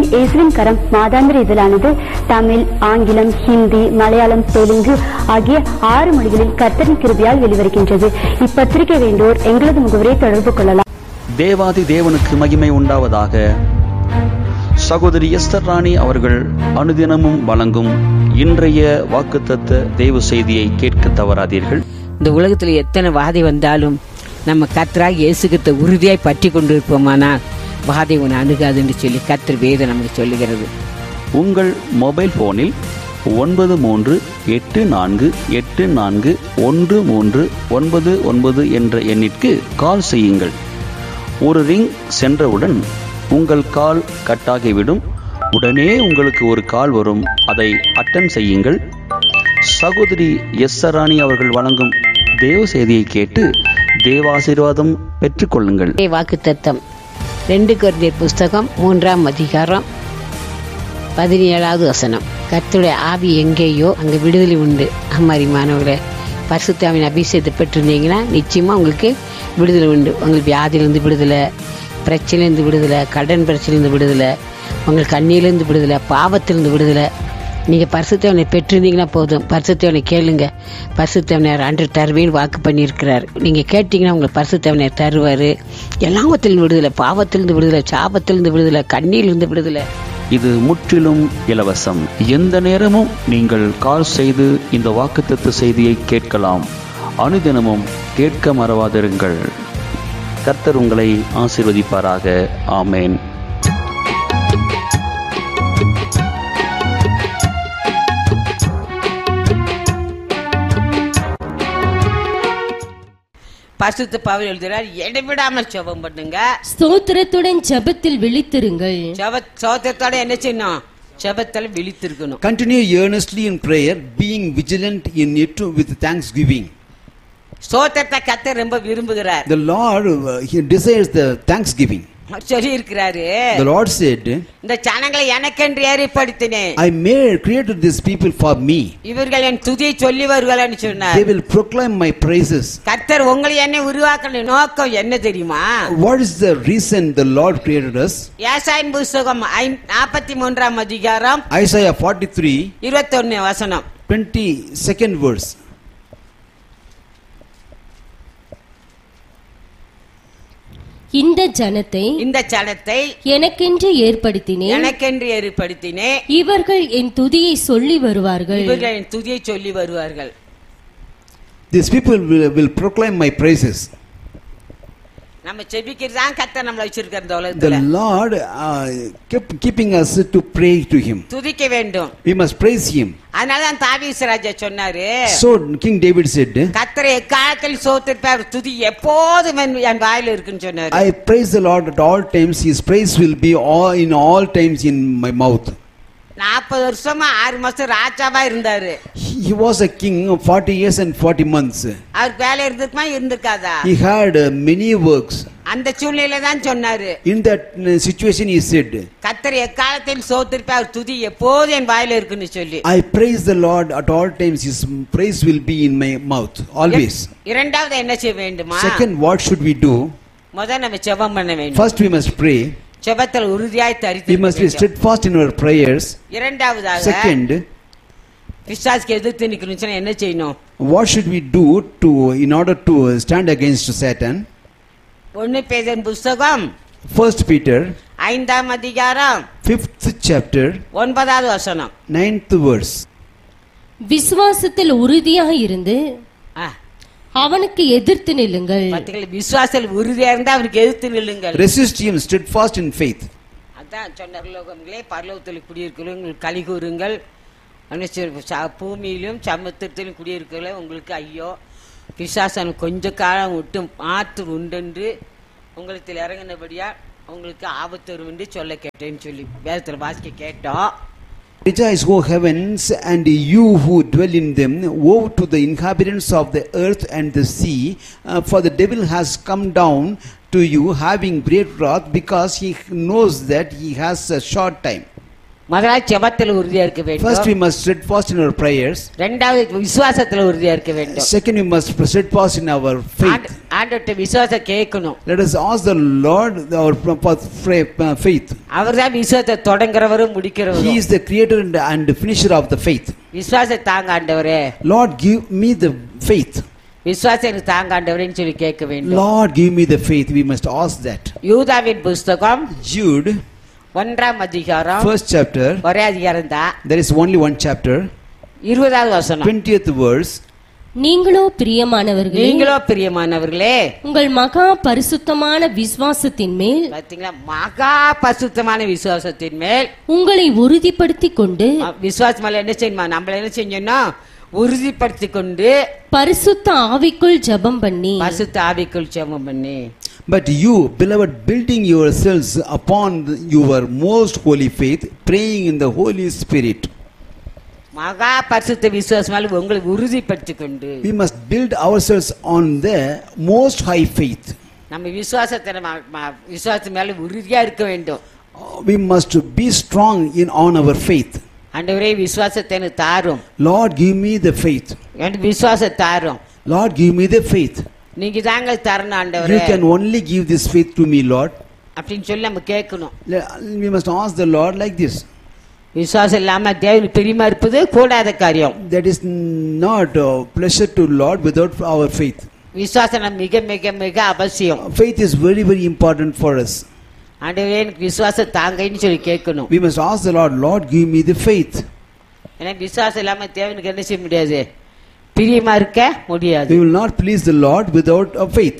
இயேசுவின் கரம் மாதாந்திர இதழானது தமிழ் ஆங்கிலம் ஹிந்தி மலையாளம் தெலுங்கு ஆகிய ஆறு மொழிகளில் கர்த்தரின் கிருபையால் வெளிவருகின்றது இப்பத்திரிகை வேண்டோர் எங்களது முகவரை தொடர்பு கொள்ளலாம் தேவாதி தேவனுக்கு மகிமை உண்டாவதாக சகோதரி எஸ்தர் ராணி அவர்கள் அனுதினமும் வழங்கும் இன்றைய வாக்குத்தத்த தேவ செய்தியை கேட்க தவறாதீர்கள் இந்த உலகத்தில் எத்தனை வாதை வந்தாலும் நம்ம கர்த்தராக இயேசுகிட்ட உறுதியாய் பற்றி கொண்டிருப்போமானால் வாதை உன்னை அணுகாதுன்னு சொல்லி கர்த்தர் வேதம் நமக்கு சொல்லுகிறது உங்கள் மொபைல் போனில் ஒன்பது மூன்று எட்டு நான்கு எட்டு நான்கு ஒன்று மூன்று ஒன்பது ஒன்பது என்ற எண்ணிற்கு கால் செய்யுங்கள் ஒரு ரிங் சென்றவுடன் உங்கள் கால் கட்டாகிவிடும் உடனே உங்களுக்கு ஒரு கால் வரும் அதை அட்டன் செய்யுங்கள் சகோதரி எஸ் சராணி அவர்கள் வழங்கும் தேவ செய்தியை கேட்டு தேவாசீர்வாதம் பெற்றுக்கொள்ளுங்கள் வாக்கு தத்தம் ரெண்டு கொரிந்தியர் புஸ்தகம் மூன்றாம் அதிகாரம் பதினேழாவது வசனம் கர்த்தருடைய ஆவி எங்கேயோ அங்கே விடுதலை உண்டு அம்மாரி மாணவர்களே பரிசுத்தாவின் அபிஷேகத்தை பெற்றிருந்தீங்கன்னா நிச்சயமாக உங்களுக்கு விடுதலை உண்டு உங்களுக்கு வியாதியிலேருந்து விடுதலை பிரச்சனையிலேருந்து விடுதலை கடன் பிரச்சனையிலேருந்து விடுதலை உங்களுக்கு கண்ணியிலேருந்து விடுதலை பாவத்திலிருந்து விடுதலை நீங்கள் பரிசுத்தவனை பெற்றிருந்தீங்கன்னா போதும் பரிசுத்தவனை கேளுங்க பரிசுத்தவனர் அன்று தருவேன்னு வாக்கு பண்ணியிருக்கிறார் நீங்கள் கேட்டிங்கன்னா உங்களுக்கு பரிசுத்தவனர் தருவார் எல்லாவத்திலிருந்து விடுதலை பாவத்திலிருந்து விடுதலை சாபத்திலிருந்து விடுதலை கண்ணியிலிருந்து விடுதலை இது முற்றிலும் இலவசம் எந்த நேரமும் நீங்கள் கால் செய்து இந்த வாக்குத்தத்த செய்தியை கேட்கலாம் அனுதினமும் கேட்க மறவாதிருங்கள் கர்த்தர் உங்களை ஆசீர்வதிப்பாராக ஆமேன் பரிசுத்த பவுல் எழுதுகிறார் இடைவிடாமல் ஜெபம் பண்ணுங்க ஸ்தோத்திரத்துடன் ஜெபத்தில் விழித்திருங்கள் ஜெப சோத்திரத்தோட என்ன செய்யணும் ஜெபத்தில் விழித்திருக்கணும் Continue earnestly in prayer, being vigilant in it with thanksgiving. சோத்திரத்தை கத்த ரொம்ப விரும்புகிறார் The Lord, uh, He desires the thanksgiving. சொல்லி இருக்கிறாரு The Lord said, இந்த ஜனங்களை எனக்கென்று ஏற்படுத்தினேன் I made, created these people for me. இவர்கள் என் துதியை சொல்லி வருவார்கள்னு சொன்னார் They will proclaim my praises. கர்த்தர் உங்களை என்ன உருவாக்கின நோக்கம் என்ன தெரியுமா What is the reason the Lord created us? ஏசாயின் புஸ்தகம் நாற்பத்தி மூன்றாம் அதிகாரம் Isaiah 43, இருபத்தொன்னு வசனம் 22nd verse. இந்த ஜனத்தை இந்த ஜனத்தை எனக்கென்று ஏற்படுத்தினேன் எனக்கென்று ஏற்படுத்தினேன் இவர்கள் என் துதியை சொல்லி வருவார்கள் இவர்கள் என் துதியை சொல்லி வருவார்கள் These people will, will proclaim my praises. நம்ம செபிக்கிறது தான் கர்த்தர் நம்மளை வச்சிருக்கிற இந்த The உலகத்துல Lord uh, kept keeping us to pray to Him. துதிக்க வேண்டும் We must praise Him. அதனால தான் தாவீஸ் ராஜா சொன்னாரு So King David said, கர்த்தரை எக்காலத்தில் சோத்திருப்பார் துதி எப்போதும் என் என் வாயில இருக்குன்னு சொன்னாரு I praise the Lord at all times. His praise will be all, in all times in my mouth. நாற்பது வருஷமா ஆறு மாசம் ராஜாவா இருந்தாரு He he was a king of 40 years and 40 months. அவருக்கு வேலை இருந்திருக்குமா இருந்திருக்காதா He had uh, many works. அந்த சூழ்நிலை தான் சொன்னாரு In that uh, situation, he said, கர்த்தர் எக்காலத்தில் சோத்திருப்பார் துதி எப்போதும் என் வாயில இருக்குன்னு சொல்லி I praise the Lord at all times. His praise will be in my mouth, always. இரண்டாவது என்ன செய்ய வேண்டுமா Second, what should we do? முதல் நம்ம ஜெபம் பண்ண வேண்டும் First, we must pray. ஜெபத்தில் உறுதியாய் We தரித்து must be steadfast in our prayers. இரண்டாவதாக Second, பிசாசுக்கு எதிர்த்து நிக்கணும்னு சொன்னா என்ன செய்யணும் what should we do to in order to stand against Satan? ஒன்னு பேதன் புஸ்தகம் First Peter, ஐந்தாம் அதிகாரம் fifth chapter, ஒன்பதாவது வசனம் ninth verse. விசுவாசத்தில் உறுதியாக இருந்து ஆ, அவனுக்கு எதிர்த்து நில்லுங்கள் பாத்தீங்களா விசுவாசத்தில் உறுதியா இருந்தா அவருக்கு எதிர்த்து நில்லுங்கள் Resist him steadfast in faith. அதான் சொன்னார் லோகங்களே பரலோகத்தில் குடியிருக்கிறவங்க உங்களுக்கு களி கூறுங்கள் அனுசரி- ச- பூமியிலும் சமுத்திரத்திலும் குடியிருக்கல உங்களுக்கு ஐயோ பிசாசன் கொஞ்ச காலம் விட்டு மாற்று உண்டென்று உங்களுக்கு இறங்கினபடியா உங்களுக்கு ஆபத்து வரும் என்று சொல்ல கேட்டேன்னு சொல்லி வேதத்தில் வாசிக்க கேட்டோம் Rejoice, O heavens, and you who dwell in them. Woe to the inhabitants of the earth and the sea, uh, for the devil has come down to you, having great wrath, because he knows that he has a short time. முதலாவது செபத்தில் உறுதியா இருக்க First, we வேண்டும் must steadfast in our prayers. ரெண்டாவது விசுவாசத்துல உறுதியா இருக்க வேண்டும் Second, we must steadfast in our faith. ஆண்டவர்கிட்ட விசுவாசம் கேட்கணும் Let us ask the Lord our uh, faith. அவர் தான் விசுவாசத்தை தொடங்குறவரும் He முடிக்கிறவரும் is the creator and, and finisher of the faith. விசுவாசத்தை தாங்க ஆண்டவரே Lord, give me the faith. விசுவாசம் எனக்கு தாங்க ஆண்டவரேன்னு சொல்லி கேட்க வேண்டும் Lord, give me the faith. We must ask that. யூதாவின் புஸ்தகம் Jude, ஒன்றாம் அதிகாரம் first chapter, ஒரே அதிகாரம் தான் there is only one chapter, இருபதாவது வசனம் 20th verse. நீங்களோ பிரியமானவர்களே நீங்களோ பிரியமானவர்களே உங்கள் மகா பரிசுத்தமான விசுவாசத்தின் மேல் பாத்தீங்களா மகா பசுத்தமான விசுவாசத்தின் மேல் உங்களை உறுதிப்படுத்திக் கொண்டு அ, விசுவாசம் மேல என்ன செய்யணுமா நம்மள என்ன செஞ்சோம்னா உறுதிப்படுத்தி கொண்டு பரிசுத்த ஆவிக்குள் ஜெபம் பண்ணி பசுத்த ஆவிக்குள் ஜெபம் பண்ணி But you, beloved, building yourselves upon your most holy faith, praying in the Holy Spirit. மகா பரிசுத்த விசுவாசம் மேல உங்களை உறுதிப்படுத்தி கொண்டு We must build ourselves on the most high faith. நம்ம விசுவாசத்தை நம்ம ம- விசுவாசத்து மேல உறுதியா இருக்க வேண்டும் Uh, We must be strong in on our faith. ஆண்டவரே விசுவாசத்தை எனக்கு தாரும் Lord, give me the faith. எனக்கு விசுவாசத்தை தாரும் Lord, give me the faith. நீங்க தாங்க தரணும் You ஆண்டவரே can only give this faith to me, Lord. அப்படின்னு சொல்லி நம்ம கேட்கணும் Le- We must ask the Lord like this. விசுவாசம் இல்லாம தேவன் பிரியமா இருப்பது கூடாத காரியம் That is not uh, pleasure to Lord without our faith. விசுவாசம் நம்ம மிக மிக மிக அவசியம் Faith is very, very important for us. ஆண்டவரே எனக்கு விசுவாசம் தாங்கன்னு சொல்லி கேட்கணும் We must ask the Lord, Lord, give me the faith. ஏன்னா விசுவாசம் இல்லாம தேவனுக்கு என்ன செய்ய முடியாது பிரியமா இருக்க முடியாது We will not please the Lord without a faith.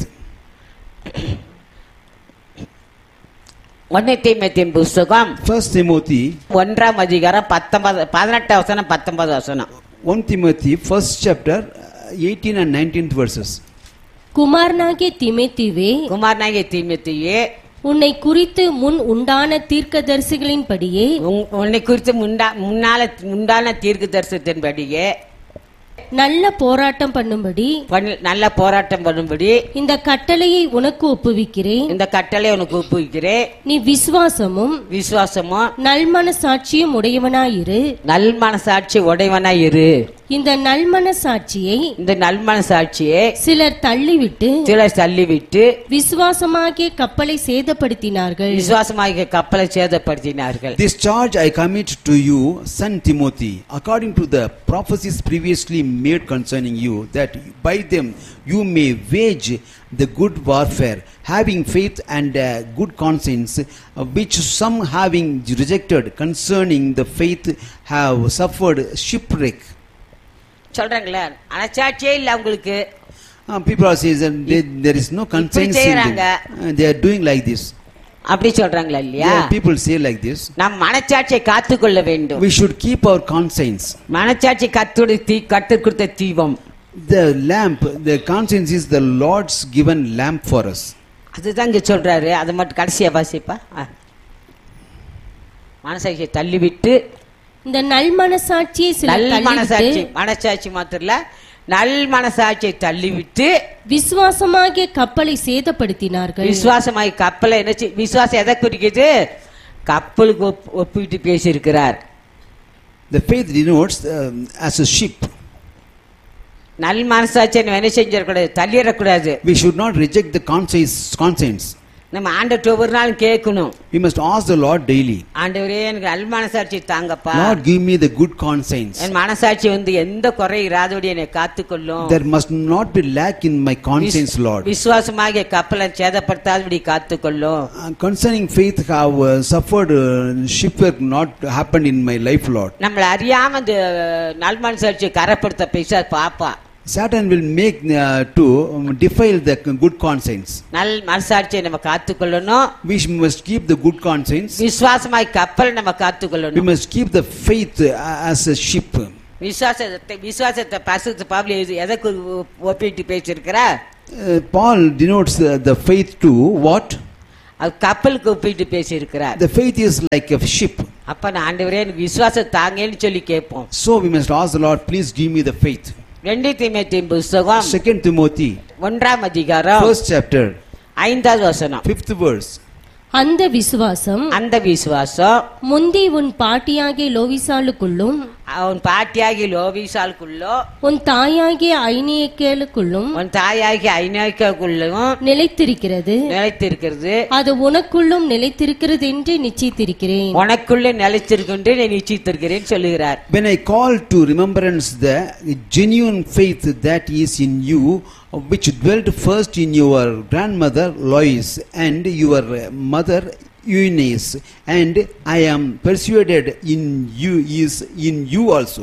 ஒன்னத்தை மத்தியின் புஸ்தகம் First Timothy, ஒன்றாம் அதிகாரம் பத்தொன்பது பதினெட்டு வசனம் பத்தொன்பது வசனம் 1 Timothy, first chapter, uh, 18 and 19th verses. குமாரனாகிய திமேத்திவே குமாரனாகிய தீமத்தியே உன்னை குறித்து முன் உண்டான தீர்க்கதரிசிகளின்படியே உன்- உன்னை குறித்து முண்டா முன்னால உண்டான தீர்க்க தரிசனத்தின்படியே நல்ல போராட்டம் பண்ணும்படி பண்ண- நல்ல போராட்டம் பண்ணும்படி இந்த கட்டளையை உனக்கு ஒப்புவிக்கிறேன் இந்த கட்டளை உனக்கு ஒப்புவிக்கிறேன் நீ விசுவாசமும் விசுவாசமும் நல்மன சாட்சியும் உடையவனாயிரு நல் மனசாட்சி உடையவனா இரு இந்த நல்மன சாட்சியை இந்த நல் மனசாட்சியை சிலர் தள்ளிவிட்டு சிலர் தள்ளிவிட்டு விசுவாசமாகிய கப்பலை சேதப்படுத்தினார்கள் விசுவாசமாகிய கப்பலை சேதப்படுத்தினார்கள் This charge I commit to you, son Timothy, according to the prophecies previously made concerning you, that by them you may wage the good warfare, having faith and a good conscience, uh, which some having rejected concerning the faith have suffered shipwreck. சொல்றாங்களே அனச்சாட்சியே இல்ல அவங்களுக்கு Uh, people are saying that they, there is no conscience in them. செய்றாங்க. Uh, they are doing like this. அப்படி சொல்றாங்களா இல்லையா Yeah, people say like this. நம் மனச்சாட்சியை காத்துக்கொள்ள வேண்டும் We should keep our conscience. மனச்சாட்சி கத்துடைய தீ கத்து கொடுத்த தீபம் The lamp, the conscience is the Lord's given lamp for us. அதுதான் இங்க சொல்றாரு அதை மட்டும் கடைசியா வாசிப்பா ஆ. மனசாட்சியை தள்ளிவிட்டு இந்த நல்மனசாட்சியை சிலர் நல் மனசாட்சி தள்ளிவிட்டு மனசாட்சி மாத்திரம் இல்ல நல் மனசாட்சியை தள்ளிவிட்டு விசுவாசமாகிய கப்பலை சேதப்படுத்தினார்கள் விசுவாசமாய் கப்பலை என்ன செய்- விசுவாசம் எதை குறிக்குது கப்பலுக்கு ஒப்- ஒப்பிட்டு பேசியிருக்கிறார் The faith denotes um, as a ship. நல் மனசாட்சியை நம்ம என்ன செஞ்சிடக்கூடாது தள்ளிடக்கூடாது We should not reject the conscience. conscience. நம்ம ஆண்டவர்கிட்ட ஒவ்வொரு நாளும் கேட்கணும் We must ask the Lord daily. ஆண்டவரே எனக்கு நல் மனசாட்சி தாங்கப்பா Lord, give me the good conscience. என் மனசாட்சி வந்து எந்த குறை இராதபடி என்னை காத்துக்கொள்ளும் There must not be lack in my conscience, wish- Lord. விசுவாசமாகிய கப்பலை சேதப்படுத்தாதபடி காத்துக்கொள்ளும் Uh, concerning faith, have uh, suffered uh, shipwreck not happened in my life, Lord. நம்மளை அறியாம இந்த நல் மனசாட்சியை கரப்படுத்த பேச பாப்பா Satan will make uh, to um, defile the good conscience. நல் மனசாட்சியை நம்ம காத்துக்கொள்ளணும் We must keep the good conscience. விசுவாசமாய் கப்பல் நம்ம We காத்துக்கொள்ளணும் must keep the faith uh, as a ship. விசுவாசத்தை விசுவாசத்தை பசுத்து பாவல எதை கு- ஒப்பிட்டு பேசியிருக்கிறா Uh, Paul denotes uh, the faith to what? அது கப்பலுக்கு ஒப்பிட்டு பேசியிருக்கிறார் The faith is like a ship. அப்ப நான் ஆண்டவரே எனக்கு விசுவாசம் தாங்கன்னு சொல்லி கேட்போம் So we must ask the Lord, please give me the faith. ரெண்டு தீமத்தின் புஸ்தகம் Second Timothy, ஒன்றாம் அதிகாரம் first chapter, ஐந்தாவது வசனம் fifth verse. அந்த விசுவாசம் அந்த விசுவாசம் முந்தி உன் பாட்டியாகிய லோவிசாலுக்குள்ளும் அவன் பாட்டியாகி லோவிசாலுக்குள்ளோ உன் தாயாகிய ஐனியக்கேலுக்குள்ளும் உன் தாயாகி ஐநாய்க்குள்ளும் நிலைத்திருக்கிறது நிலைத்திருக்கிறது அது உனக்குள்ளும் நிலைத்திருக்கிறது என்று நிச்சயித்திருக்கிறேன் உனக்குள்ளே நிலைத்திருக்கின்ற நீ நிச்சயித்திருக்கிறேன் சொல்லுகிறார் When I call to remembrance the genuine faith that is in you, which dwelt first in your grandmother Lois and your mother Eunice, and I am persuaded in you is in you also.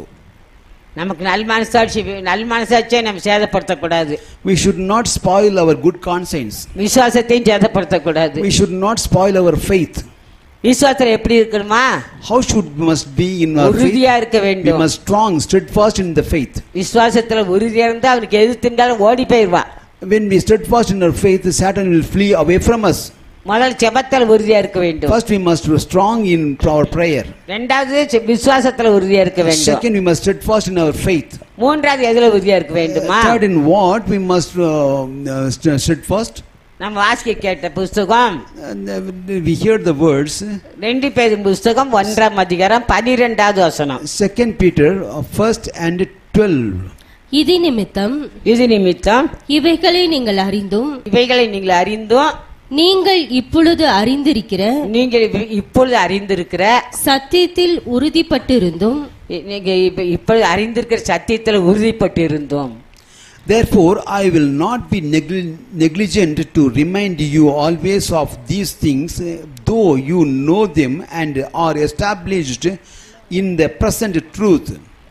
நமக்கு நல் மனசாட்சி நல் மனசாட்சியை நம்ம சேதப்படுத்தக்கூடாது We should not spoil our good conscience. விசுவாசத்தையும் சேதப்படுத்தக்கூடாது We should not spoil our faith. விசுவாசத்துல எப்படி இருக்கணுமா How should we must be in our faith? உறுதியா இருக்க We வேண்டும் must strong, steadfast in the faith. விசுவாசத்துல உறுதியா இருந்தா அவனுக்கு எது திண்டாலும் ஓடி போயிடுவான் When we steadfast in our faith, Satan will flee away from us. முதல் செபத்தில் உறுதியா இருக்க வேண்டும் First, we must be strong in our prayer. ரெண்டாவது செ- விசுவாசத்துல உறுதியா இருக்க வேண்டும் Second, we must steadfast in our faith. மூன்றாவது எதுல உறுதியா இருக்க வேண்டுமா Third, in what we must uh, uh, st- steadfast. நம்ம வாசிக்க கேட்ட புஸ்தகம் And, uh, we hear the words. ரெண்டு பேரும் புஸ்தகம் ஒன்றாம் அதிகாரம் பனிரெண்டாவது வசனம் Second Peter, uh, first and twelve. இது நிமித்தம் இது நிமித்தம் இவைகளை நீங்கள் அறிந்தும் இவைகளை நீங்கள் அறிந்தும் நீங்கள் இப்பொழுது அறிந்திருக்கிற நீங்கள் இப்ப- இப்பொழுது அறிந்திருக்கிற சத்தியத்தில் உறுதிப்பட்டிருந்தும் இ- நீங்க இப்ப- இப்பொழுது அறிந்திருக்கிற சத்தியத்தில் உறுதிப்பட்டு இருந்தோம் Therefore, I will not be negli- negligent to remind you always of these things, uh, though you know them and are established in the present truth.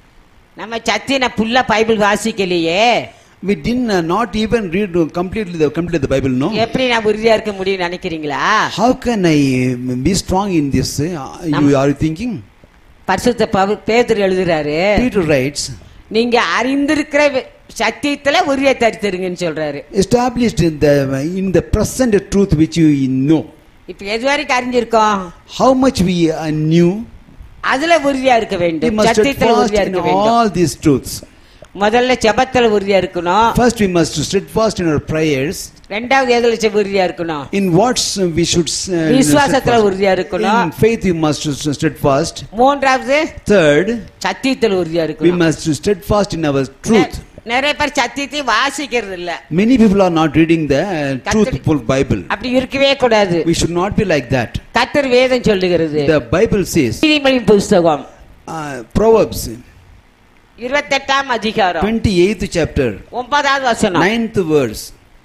நம்ம சத்தியனை புல்லா பைபிள் வாசிக்கலையே We did uh, not even read uh, completely the completely the Bible. No. எப்படி நான் உறுதியா இருக்க முடியும் நினைக்கிறீங்களா How can I uh, be strong in this? uh, You are you thinking? பரிசுத்த பவு- பேதுரு எழுதுறாரு Peter writes, நீங்க அறிந்திருக்கிற வி- சத்தியத்துல உறுதியை தரித்திருங்கன்னு சொல்றாரு established in the in the present truth which you know. இப்ப எது வரைக்கும் அறிஞ்சிருக்கோம் How much we uh, knew, அதுல உறுதியா இருக்க we வேண்டும் must சத்தியத்துல steadfast உறுதியா in இருக்க வேண்டும் all these truths. முதல்ல செபத்துல உறுதியா இருக்கணும் First, we must steadfast in our prayers. ரெண்டாவது எதுல செ- உறுதியா இருக்கணும் In what uh, we should uh, விசுவாசத்துல steadfast. உறுதியா இருக்கணும் In faith, we must steadfast. மூன்றாவது Third, சத்தியத்துல உறுதியா we இருக்கணும் must steadfast in our truth. நெ- நிறைய பேர் சத்தியத்தை வாசிக்கிறது இல்ல Many people are not reading the uh, truthful Bible. அப்படி இருக்கவே கூடாது We should not be like that. கத்தர் வேதம் சொல்லுகிறது The Bible says, நீதிமொழி புஸ்தகம் uh, Proverbs, இருபத்தெட்டாம் அதிகாரம் 28th chapter, ஒன்பதாவது வசனம் 9th verse.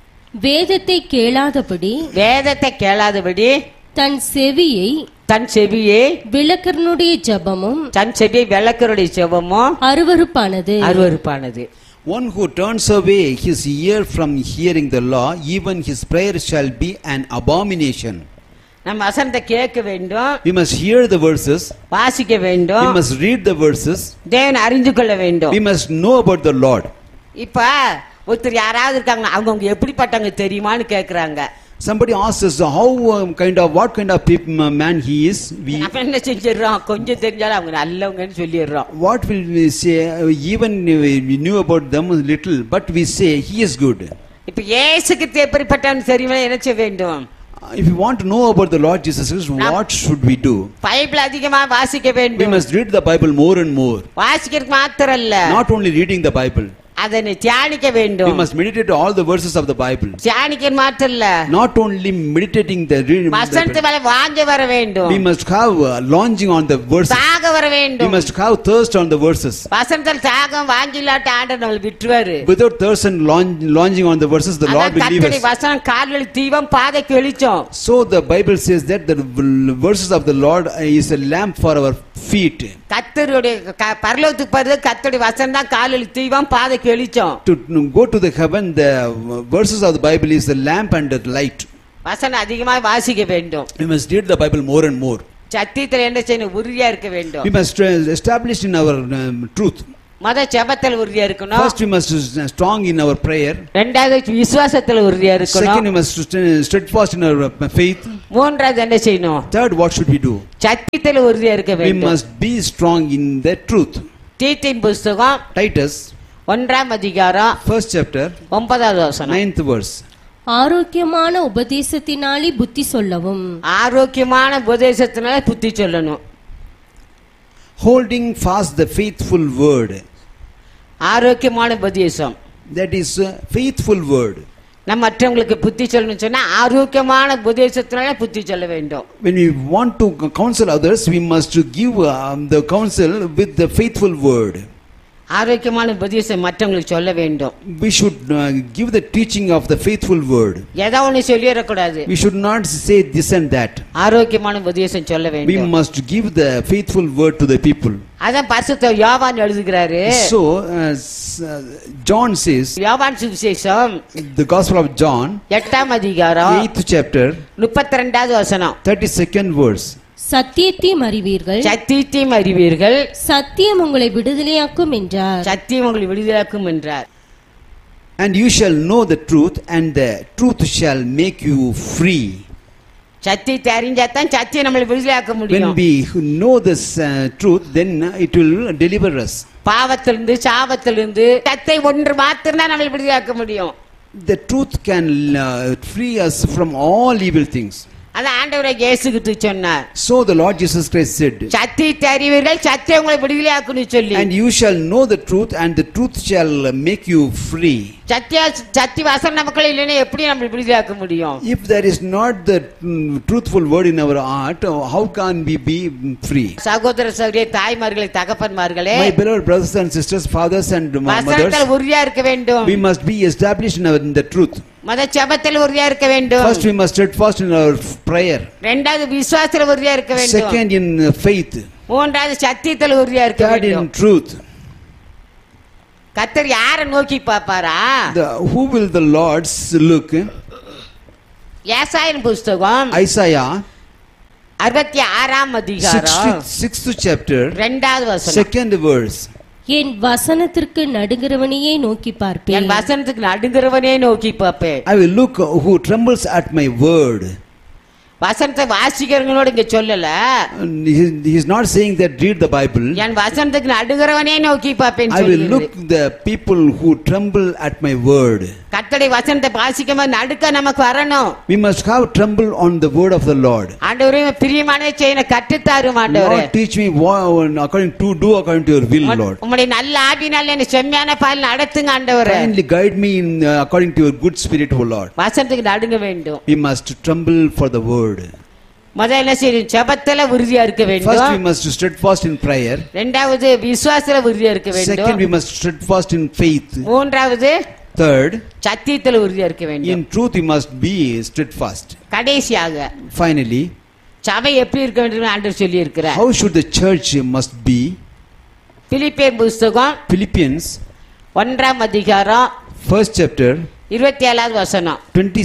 வேதத்தை கேளாதபடி வேதத்தை கேளாதபடி தன் செவியை தன் செவியே விளக்கரனுடைய ஜபமும் தன் செவியை விளக்கருடைய செவமும் அருவருப்பானது அருவருப்பானது One who turns away his ear from hearing the law, even his prayer shall be an abomination. நம்ம வசனத்தை கேட்க வேண்டும் We must hear the verses, வாசிக்க we வேண்டும் must read the verses, தேவன் அறிந்து கொள்ள வேண்டும் we must know about the Lord. இப்ப ஒருத்தர் யாராவது இருக்காங்க அவங்க அவங்க எப்படிப்பட்டவங்க தெரியுமான்னு கேக்குறாங்க Somebody asks us how um, kind of what kind of peop- man he is. We நம்ம என்ன செஞ்சிடறோம் கொஞ்சம் தெரிஞ்சாலும் அவங்க நல்லவங்கன்னு சொல்லிடுறோம் what will we say? uh, Even we knew about them a little, but we say he is good. இப்ப ஏசுக்கு எப்படிப்பட்டவன் தெரியுமா என்ன செய்ய வேண்டும் Uh, If you want to know about the Lord Jesus Christ, Now- what should we do? Bible அதிகமா வாசிக்க We வேண்டும் must read the Bible more and more. வாசிக்கிறது மாத்திரம் இல்ல Not only reading the Bible, அதை நீ தியானிக்க we வேண்டும் must meditate all the verses of the Bible. தியானிக்கிறது மாத்திரம் இல்ல Not only meditating the reading, வசனத்து மேல வாஞ்ச வர வேண்டும் we must have uh, launching on the verses. தாக வர We வேண்டும் must have thirst on the verses. வசனத்தில் தாகம் வாஞ்சில்லாட்ட ஆண்டவர் நம்மளை விட்டுருவாரு Without thirst and launch, launching on the verses, the Lord அதான் will leave கர்த்தருடைய us. வசனம் கால்வழி தீபம் பாதைக்கு வெளிச்சம் So the Bible says that the v- verses of the Lord is a lamp for our feet. கத்தருடைய க- பரலோகத்துக்கு போறது கத்தருடைய வசனம் தான் கால்வழி தீபம் பாதைக்கு வெளிச்சம் To go to the heaven, the verses of the Bible is the lamp and the light. வசனம் அதிகமாக வாசிக்க வேண்டும் We must read the Bible more and more. சத்தியத்தில் என்ன செய்யணும் உறுதியா இருக்க வேண்டும் We must uh, establish in our um, truth. மத ஜெபத்தில் உறுதியா இருக்கணும் First, we must be strong in our prayer. ரெண்டாவது விசுவாசத்துல உறுதியா Second, இருக்கணும் we must st- steadfast in our uh, faith. மூன்றாவது என்ன செய்யணும் Third, what should we do? சத்தியத்தில் உறுதியா இருக்க We வேண்டும் must be strong in the truth. தீத்தின் புஸ்தகம் Titus, ஒன்றாம் அதிகாரம் first chapter, ஒன்பதாவது வசனம் ninth verse. ஆரோக்கியமான உபதேசத்தினாலே புத்தி சொல்லவும் ஆரோக்கியமான உபதேசத்தினால புத்தி சொல்லணும் holding fast the faithful word. ஆரோக்கியமான உபதேசம் That is a faithful word. நம்ம மற்றவங்களுக்கு புத்தி சொல்லணும்னு சொன்னா ஆரோக்கியமான உபதேசத்தினால புத்தி சொல்ல வேண்டும் When we want to counsel others, we must give um, the counsel with the faithful word. ஆரோக்கியமான உபதேசம் மற்றவங்களுக்கு சொல்ல வேண்டும் We should uh, give the teaching of the faithful word. ஏதோ ஒண்ணு சொல்லிடக்கூடாது We should not say this and that. ஆரோக்கியமான உபதேசம் சொல்ல We வேண்டும் must give the faithful word to the people. அதான் பரிசுத்த யோவான் எழுதுகிறாரு So, uh, s- uh, John says, யோவான் சுவிசேஷம் the Gospel of John, எட்டாம் அதிகாரம் 8th chapter, முப்பத்தி ரெண்டாவது வசனம் 32nd verse. சத்தியத்தையும் அறிவீர்கள் சத்தியத்தையும் அறிவீர்கள் சத்தியம் உங்களை விடுதலையாக்கும் என்றார் சத்தியம் உங்களை விடுதலாக்கும் என்றார் And you shall know the truth, and the truth shall make you free. சத்தியத்தை அறிஞ்சாதான் சத்தியம் நம்மளை விடுதலையாக்க When முடியும் we know this uh, truth, then uh, it will deliver us. பாவத்திலிருந்து சாபத்திலிருந்து சத்தை ஒன்று மாத்திரம் நம்மளை விடுதலையாக்க முடியும் The truth can uh, free us from all evil things. அதான் ஆண்டவரை இயேசுகிட்டு சொன்னார் So the Lord Jesus Christ said, சத்தியத்தை அறிவீர்கள் சத்தியம் உங்களை விடுதலையாக்குன்னு சொல்லி And you shall know the truth, and the truth shall make you free. சத்திய சத்தி வசனம் நமக்குள்ள இல்லைன்னா எப்படி நம்ம விடுதலையாக்க முடியும் If there is not the mm, truthful word in our heart, uh, how can we be mm, free? சகோதர சகோதரிய தாய்மார்களே தகப்பன்மார்களே My beloved brothers and sisters, fathers and mo- வசனத்தில் mothers, உறுதியா இருக்க வேண்டும் we must be established in, our, in the truth. மத ஜெபத்தில் உறுதியா இருக்க வேண்டும் First, we must steadfast in our f- prayer. ரெண்டாவது விசுவாசத்துல உறுதியா இருக்க வேண்டும் Second, in uh, faith. மூன்றாவது சத்தியத்தில் உறுதியா இருக்க Third, வேண்டும் in truth. கத்தர் யாரை நோக்கி பாப்பாரா The, who will the Lord s- look? ஏசாயன் புஸ்தகம் Isaiah, அறுபத்தி ஆறாம் அதிகாரம் 66th chapter, ரெண்டாவது வசனம் second verse. என் வசனத்திற்கு நடுங்கிறவனையே நோக்கி என் பார்ப்பேன் வசனத்துக்கு நடுங்கிறவனே நோக்கி பார்ப்பேன் I will look who trembles at my word. வசனத்தை வாசிக்கிறவங்களோட இங்க சொல்லல And He, he is not saying that read the Bible. என் வசனத்துக்கு நடுங்கிறவனே நோக்கி பார்ப்பேன் I will சொல்லி look the people who tremble at my word. கத்தடை வசனத்தை வாசிக்கும் போது நடுக்க நமக்கு வரணும் We must have tremble on the word of the Lord. ஆண்டவரே பிரியமான செய்ய கற்றுத்தாரும் ஆண்டவரே Lord, teach me what, according to do according to your will, Lord. உம்முடைய நல்ல ஆவினால என்ன செம்மையான பால் நடத்துங்க ஆண்டவரே Kindly guide me in uh, according to your good spirit, O Lord. வசனத்துக்கு நடுங்க வேண்டும் We must tremble for the word. முதல்ல என்ன செய்யணும் ஜெபத்துல உறுதியா இருக்க First, we வேண்டும் must steadfast in prayer. ரெண்டாவது விசுவாசத்துல உறுதியா இருக்க Second, we வேண்டும் must steadfast in faith. மூன்றாவது Third, சத்தியத்துல உறுதியா இருக்க வேண்டும் in truth, we must be steadfast. கடைசியாக Finally, சபை எப்படி இருக்க வேண்டும் ஆண்டவர் சொல்லி இருக்கிறார் how should the church must be? பிலிப்பியர் புஸ்தகம் Philippians, ஒன்றாம் அதிகாரம் first chapter, இருபத்தி ஏழாவது வசனம்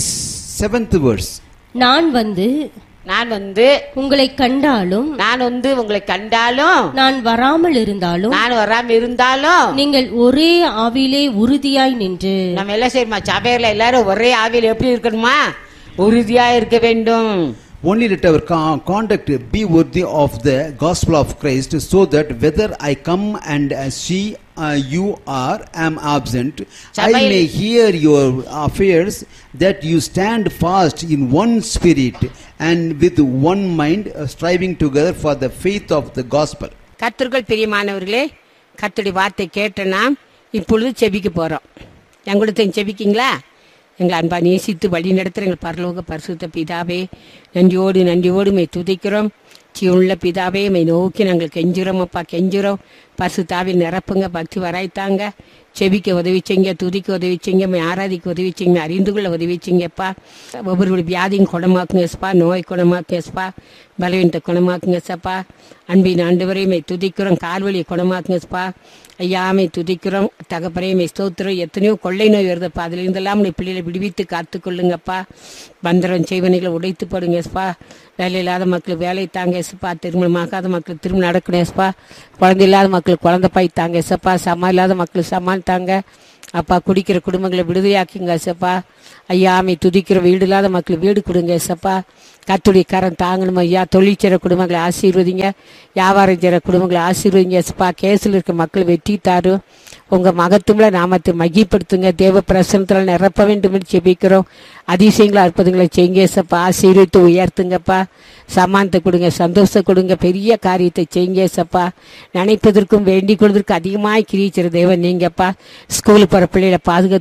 27th verse. நான் வந்து நான் வந்து உங்களை கண்டாலும் நான் வந்து உங்களை கண்டாலும் நான் வராமல் இருந்தாலும் நான் வராம இருந்தாலும் நீங்கள் ஒரே ஆவிலே உறுதியாய் நின்று நம்ம எல்லாம் சரிம்மா சபையில எல்லாரும் ஒரே ஆவியில் எப்படி இருக்கணுமா உறுதியா இருக்க வேண்டும் Only let our co- conduct be worthy of the gospel of Christ, so that whether I come and uh, see uh, you or am absent, I சபையில் may hear your affairs, that you stand fast in one spirit and with one mind, uh, striving together for the faith of the gospel. கத்திற்குள் பிரியமானவர்களே கர்த்தருடைய வார்த்தை கேட்ட நாம் இப்பொழுது செபிக்க போறோம் எங்களுக்கு செபிக்கிங்களா எங்களை அன்பா நேசித்து வழி நடத்துகிற எங்கள் பரலோக பரிசுத்த பிதாவே நன்றியோடு நன்றியோடு மை துதிக்கிறோம் ஜீவனுள்ள பிதாவே மை நோக்கி நாங்கள் கெஞ்சுறோம் அப்பா கெஞ்சுறோம் பரிசுத்தாவில் நிரப்புங்க பக்தி வராய்த்தாங்க செபிக்க உதவிச்சிங்க துதிக்க உதவிச்சிங்க மை ஆராதிக்க உதவிச்சிங்க மை அறிந்து கொள்ள உதவிச்சிங்கப்பா ஒவ்வொருடைய வியாதியும் குணமாக்குங்க எஸ்பா நோய் குணமாக்குங்க எஸ்பா பலவீனத்தை குணமாக்குங்க சப்பா அன்பின் ஆண்டவரை மை துதிக்கிறோம் கால்வழியை குணமாக்குங்க எஸ்பா ஐயாமை துதிக்கிறோம் தகப்பரையுமை ஸ்தோத்திரம் எத்தனையோ கொள்ளை நோய் வருதுப்பா அதுல இருந்தெல்லாம் நீ பிள்ளைகளை விடுவித்து காத்துக்கொள்ளுங்கப்பா பந்தரம் செய்வனைகளை உடைத்து போடுங்க எஸ்பா வேலை இல்லாத மக்களுக்கு வேலை தாங்க எஸ்ப்பா திருமணமாகாத மக்களுக்கு திருமணம் நடக்கணும் எஸ்பா குழந்தை இல்லாத மக்களுக்கு குழந்தை பாய் தாங்க எஸ்ப்பா சமா இல்லாத மக்களுக்கு சமான் தாங்க அப்பா குடிக்கிற குடும்பங்களை விடுதலையாக்குங்க எசப்பா ஐயாமை துதிக்கிற வீடு இல்லாத மக்களுக்கு வீடு கொடுங்க எசப்பா கத்துடைய கரம் தாங்கணும் ஐயா தொழில் செய்கிற குடும்பங்களை ஆசீர்வதிங்க வியாபாரம் செய்கிற குடும்பங்களை ஆசீர்வதிங்க எசப்பா கேஸில் இருக்க மக்கள் வெற்றி தாரும் உங்க மகத்துவமுள்ள நாமத்தை மகிப்படுத்துங்க தேவ பிரசனத்தில் நிரப்ப வேண்டும் என்று ஜெபிக்கிறோம் அதிசயங்களை அற்புதங்களை செய்யுங்க ஏசப்பா ஆசீர்வித்து உயர்த்துங்கப்பா சமானத்தை கொடுங்க சந்தோஷத்தை கொடுங்க பெரிய காரியத்தை செய்யுங்க ஏசப்பா நினைப்பதற்கும் வேண்டிக் கொள்வதற்கு அதிகமாக கிரிச்சிற தேவன் நீங்கப்பா ஸ்கூலுக்கு போகிற பிள்ளைகளை பாதுகாத்து